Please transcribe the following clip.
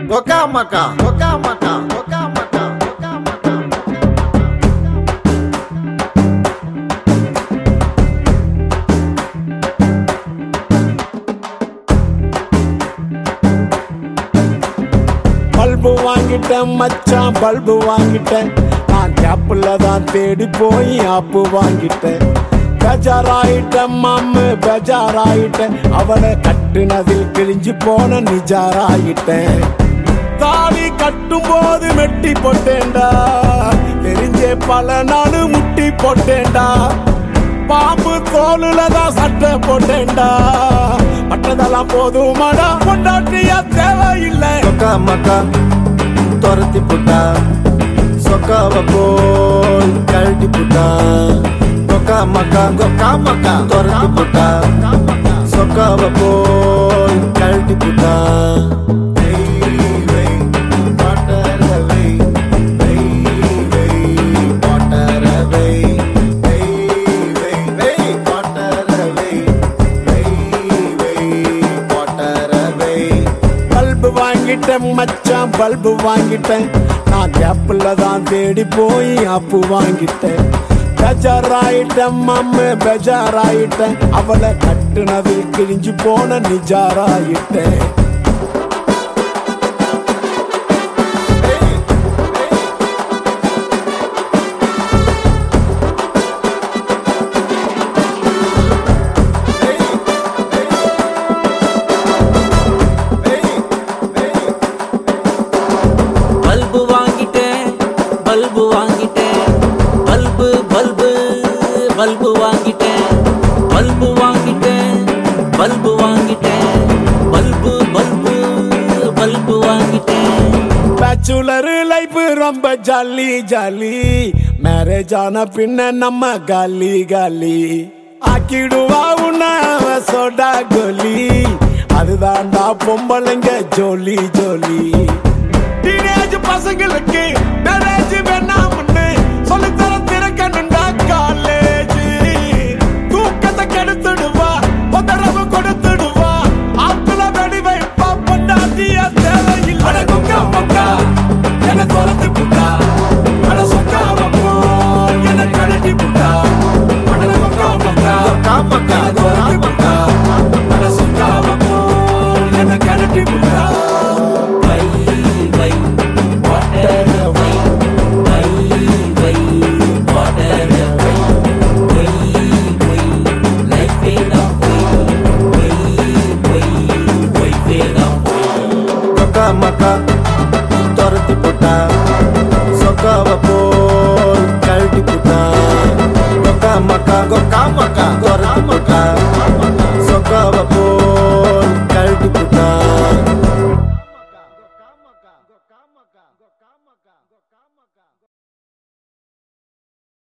ஒக்காமக்கா ஒக்காமக்கா ஒக்காமக்கா ஒக்காமக்கா bulb வாங்கிட்டேன் மச்சான் bulb வாங்கிட்டேன் நான் கேப்பில் தான் தேடி போய் ஆப்பு வாங்கிட்டேன் பெஜாராயிட்டேன் மாமு பெஜாராயிட்டேன் அவளை கட்டுனதில் கிழிஞ்சு போன நிஜாராயிட்டேன் தாலி கட்டும் போது மெட்டி போட்டேன்டா தெரிஞ்சே பல நாள் முட்டி போட்டேன்டா பாம்பு தோலுல தான் சட்டை போட்டேன்டா மற்றதெல்லாம் போதுமாடா கொண்டாட்டியா தேவையில்லை ஒக்காமக்கா துரத்தி புட்டா சொக்காவ போய் கழட்டி புட்டா ஒக்காமக்கா ஒக்காமக்கா துரத்தி புட்டா சொக்காவ போய் கழட்டி புட்டா பல்பு வாங்கிட்டேன் மச்சான் பல்பு வாங்கிட்டேன் நான் கேப்பில் தான் தேடி போய் அப்பு வாங்கிட்டேன் பெஜாராயிட்டேன் மம்மு பெஜாராயிட்டேன் அவளை கட்டுனதில் கிழிஞ்சு போன நிஜாராயிட்டேன் பல்பு வாங்கிட்டேன் பல்பு வாங்கிட்டேன் பல்பு பல்பு பல்பு வாங்கிட்டேன் பல்பு வாங்கிட்டேன் பல்பு வாங்கிட்டேன் பல்பு பல்பு பல்பு வாங்கிட்டேன் பேச்சுலர் லைஃப் ரொம்ப ஜாலி ஜாலி மேரேஜ் ஆன பின்ன நம்ம காலி காலி ஆக்கிடுவா உன்ன அவ சோடா கோலி அதுதான்டா பொம்பளைங்க ஜோலி ஜோலி டீனேஜ் பசங்களுக்கு மேரேஜ் வேணாம்னு சொல்லி